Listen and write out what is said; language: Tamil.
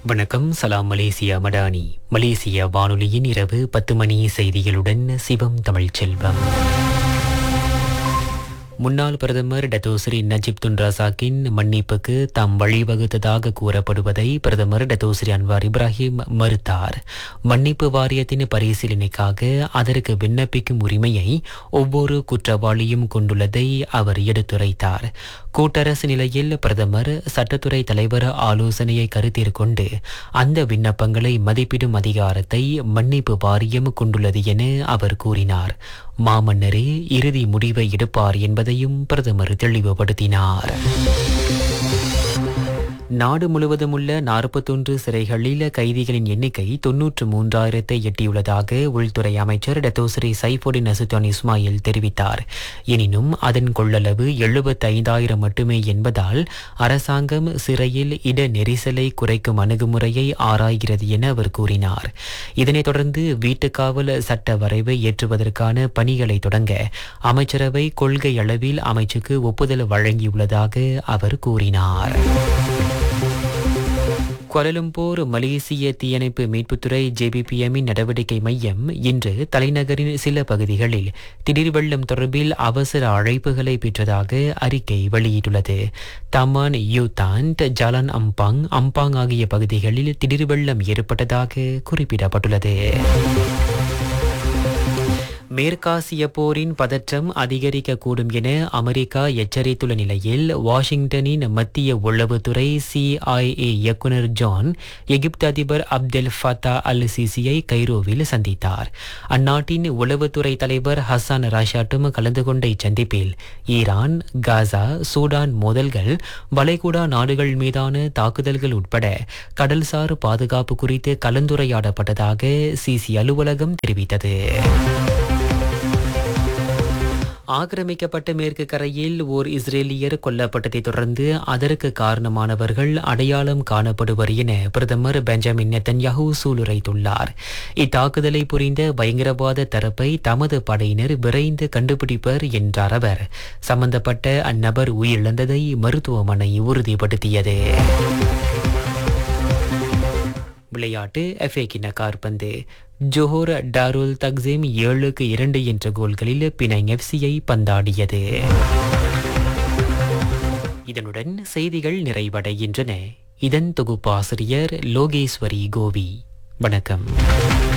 வணக்கம் சலாம் மலேசியா மடானி மலேசிய வானொலியின் இரவு பத்து மணி செய்திகளுடன் சிவம் தமிழ் செல்வம் முன்னாள் பிரதமர் டத்தோஸ்ரீ நஜிப் துன் ரசாக்கின் மன்னிப்புக்கு தாம் வழிவகுத்ததாக கூறப்படுவதை பிரதமர் டத்தோஸ்ரீ அன்வார் இப்ராஹிம் மறுத்தார் மன்னிப்பு வாரியத்தின் பரிசீலனைக்காக அதற்கு விண்ணப்பிக்கும் உரிமையை ஒவ்வொரு குற்றவாளியும் கொண்டுள்ளதை அவர் எடுத்துரைத்தார் கூட்டரசு நிலையில் பிரதமர் சட்டத்துறை தலைவர் ஆலோசனையை கருத்தில் கொண்டு அந்த விண்ணப்பங்களை மதிப்பிடும் அதிகாரத்தை மன்னிப்பு வாரியம் கொண்டுள்ளது என அவர் கூறினார் மாமன்னரே இறுதி முடிவை எடுப்பார் என்பதையும் பிரதமர் தெளிவுபடுத்தினார் நாடு முழுவதும் உள்ள நாற்பத்தொன்று சிறைகளில் கைதிகளின் எண்ணிக்கை தொன்னூற்று மூன்றாயிரத்தை எட்டியுள்ளதாக உள்துறை அமைச்சர் டத்தோஸ்ரீ சைஃபுடின் அசுத்தான் இஸ்மாயில் தெரிவித்தார் எனினும் அதன் கொள்ளளவு எழுபத்தைந்தாயிரம் மட்டுமே என்பதால் அரசாங்கம் சிறையில் இட நெரிசலை குறைக்கும் அணுகுமுறையை ஆராய்கிறது என அவர் கூறினார் இதனைத் தொடர்ந்து வீட்டுக்காவல் சட்ட வரைவை ஏற்றுவதற்கான பணிகளை தொடங்க அமைச்சரவை கொள்கை அளவில் அமைச்சுக்கு ஒப்புதல் வழங்கியுள்ளதாக அவர் கூறினார் கோலலம்பூர் மலேசிய தீயணைப்பு மீட்புத்துறை ஜேபிபிஎம்மின் நடவடிக்கை மையம் இன்று தலைநகரின் சில பகுதிகளில் திடீர் வெள்ளம் தொடர்பில் அவசர அழைப்புகளை பெற்றதாக அறிக்கை வெளியிட்டுள்ளது Taman U Thant Jalan Ampang Ampang ஆகிய பகுதிகளில் திடீர் வெள்ளம் ஏற்பட்டதாக குறிப்பிடப்பட்டுள்ளது மேற்காசிய போரின் பதற்றம் அதிகரிக்கக்கூடும் என அமெரிக்கா எச்சரித்துள்ள நிலையில் வாஷிங்டனின் மத்திய உளவுத்துறை சிஐஏ இயக்குனர் ஜான் எகிப்து அதிபர் அப்தெல் ஃபத்தா அல் சிசியை கைரோவில் சந்தித்தார் அந்நாட்டின் உளவுத்துறை தலைவர் ஹசான் ராஷாட்டும் கலந்து கொண்ட இச்சந்திப்பில் ஈரான் காசா சூடான் மோதல்கள் வளைகுடா நாடுகள் மீதான தாக்குதல்கள் உட்பட கடல்சார் பாதுகாப்பு குறித்து கலந்துரையாடப்பட்டதாக சிசி அலுவலகம் தெரிவித்தது ஆக்கிரமிக்கப்பட்ட மேற்கு கரையில் ஓர் இஸ்ரேலியர் கொல்லப்பட்டதை தொடர்ந்து அதற்கு காரணமானவர்கள் அடையாளம் காணப்படுவர் என பிரதமர் பெஞ்சமின் நெத்தன்யாஹூ சூளுரைத்துள்ளார் இத்தாக்குதலை புரிந்த பயங்கரவாத தரப்பை தமது படையினர் விரைந்து கண்டுபிடிப்பர் என்றார் அவர் சம்பந்தப்பட்ட அந்நபர் உயிரிழந்ததை மருத்துவமனை உறுதிப்படுத்தியது விளையாட்டு எஃப்ஏ கிண்ண கார்பந்து ஜோஹர் டாருல் தக்ஸிம் ஏழுக்கு இரண்டு என்ற கோல்களில் பினைங் எஃப்சியை பந்தாடியது இதனுடன் செய்திகள் நிறைவடைகின்றன இதன் தொகுப்பாசிரியர் லோகேஸ்வரி கோவி வணக்கம்